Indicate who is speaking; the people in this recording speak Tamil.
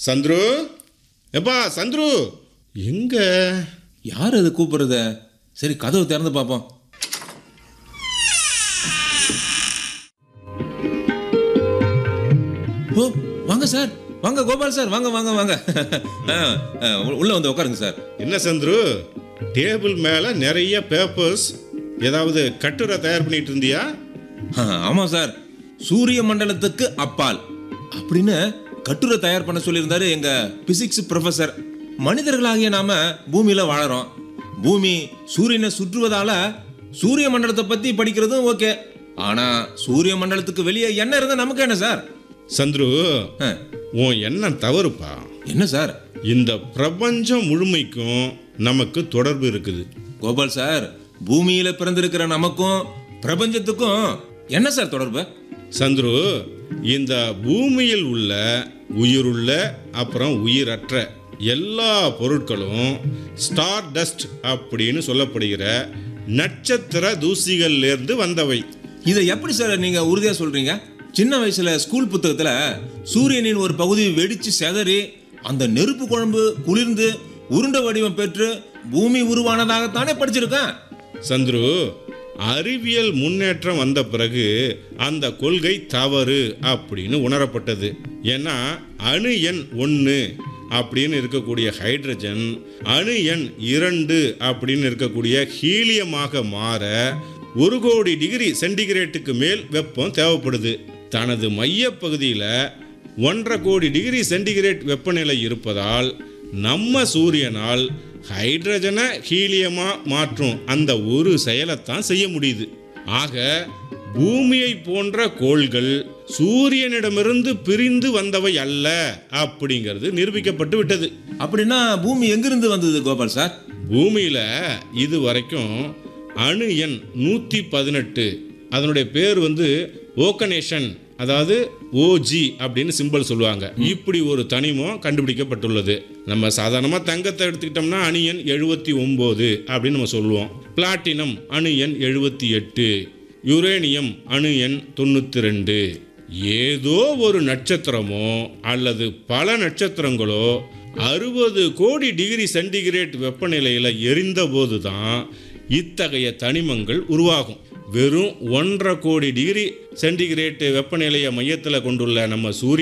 Speaker 1: சந்துரு எப்பா சந்துரு எங்க
Speaker 2: யார் அது கூப்பிடுறத சரி கதவு திறந்து பார்ப்போம் ஓ வாங்க சார் வாங்க கோபால் சார் வாங்க வாங்க வாங்க ஆ, ஆ, உள்ள வந்து உட்காருங்க சார்
Speaker 1: என்ன சந்துரு டேபிள் மேல நிறைய பேப்பர்ஸ் ஏதாவது கட்டுரை தயார் பண்ணிட்டு இருந்தியா
Speaker 2: ஆ, ஆமாம் சார் சூரிய மண்டலத்துக்கு அப்பால் அப்படின்னு கட்டுரை தயார் பண்ண சொல்லியிருந்தாரு எங்க பிசிக்ஸ் ப்ரொஃபசர் மனிதர்களாகிய நாம பூமியில வாழறோம் பூமி சூரியனை சுற்றுவதால சூரிய மண்டலத்தை பத்தி படிக்கிறதும் ஓகே ஆனா சூரிய மண்டலத்துக்கு வெளியே என்ன இருந்தா நமக்கு என்ன சார்
Speaker 1: சந்துரு
Speaker 2: ஆ,
Speaker 1: உன் எண்ணம் தவறுப்பா
Speaker 2: என்ன சார்
Speaker 1: இந்த பிரபஞ்சம் முழுமைக்கும் நமக்கு தொடர்பு இருக்குது
Speaker 2: கோபால் சார் பூமியில பிறந்திருக்கிற நமக்கும் பிரபஞ்சத்துக்கும் என்ன சார் தொடர்பு
Speaker 1: சந்துரு இந்த பூமியில் உள்ள உயிருள்ள அப்புறம் உயிரற்ற எல்லா பொருட்களும் ஸ்டார் டஸ்ட் அப்படின்னு சொல்லப்படுகிற நட்சத்திர தூசிகள்லேருந்து வந்தவை
Speaker 2: இதை எப்படி சார் நீங்க உறுதியா சொல்றீங்க சின்ன வயசுல ஸ்கூல் புத்தகத்துல சூரியனின் ஒரு பகுதி வெடிச்சு செதறி அந்த நெருப்பு குழம்பு குளிர்ந்து உருண்டை வடிவம் பெற்று பூமி உருவானதாகத்தானே படிச்சிருக்கேன்
Speaker 1: சந்துரு அறிவியல் முன்னேற்றம் வந்த பிறகு அந்த கொள்கை தவறு அப்படின்னு உணரப்பட்டது ஏன்னா அணு எண் ஒன்று அப்படின்னு இருக்கக்கூடிய ஹைட்ரஜன் அணு எண் இரண்டு அப்படின்னு இருக்கக்கூடிய ஹீலியமாக மாற ஒரு கோடி டிகிரி சென்டிகிரேட்டுக்கு மேல் வெப்பம் தேவைப்படுது தனது மையப்பகுதியில் ஒன்றரை கோடி டிகிரி சென்டிகிரேட் வெப்பநிலை இருப்பதால் நம்ம சூரியனால் ஹைட்ரஜனை ஹீலியமா மாற்றும் அந்த ஒரு செயலைத்தான் செய்ய முடியுது ஆக பூமியை போன்ற கோள்கள் சூரியனிடமிருந்து பிரிந்து வந்தவை அல்ல அப்படிங்கிறது நிரூபிக்கப்பட்டு விட்டது
Speaker 2: அப்படின்னா பூமி எங்கிருந்து வந்தது கோபால் சார்
Speaker 1: பூமியில இது வரைக்கும் அணு எண் நூற்றி பதினெட்டு அதனுடைய பேர் வந்து ஓக்கனேஷன் அதாவது ஓஜி அப்படின்னு சிம்பிள் சொல்லுவாங்க இப்படி ஒரு தனிமம் கண்டுபிடிக்கப்பட்டுள்ளது நம்ம சாதாரணமாக தங்கத்தை எடுத்துக்கிட்டோம்னா அணு எண் எழுபத்தி ஒம்பது அப்படின்னு நம்ம சொல்லுவோம் பிளாட்டினம் அணு எண் எழுபத்தி எட்டு யுரேனியம் அணு எண் தொண்ணூற்றி ரெண்டு ஏதோ ஒரு நட்சத்திரமோ அல்லது பல நட்சத்திரங்களோ அறுபது கோடி டிகிரி சென்டிகிரேட் வெப்பநிலையில் எரிந்தபோது தான் இத்தகைய தனிமங்கள் உருவாகும் வெறும் ஒன்றரை கோடி டிகிரி சென்டிகிரேட் வெப்பநிலையை மையத்தில் கொண்டுள்ள நம்ம சூரிய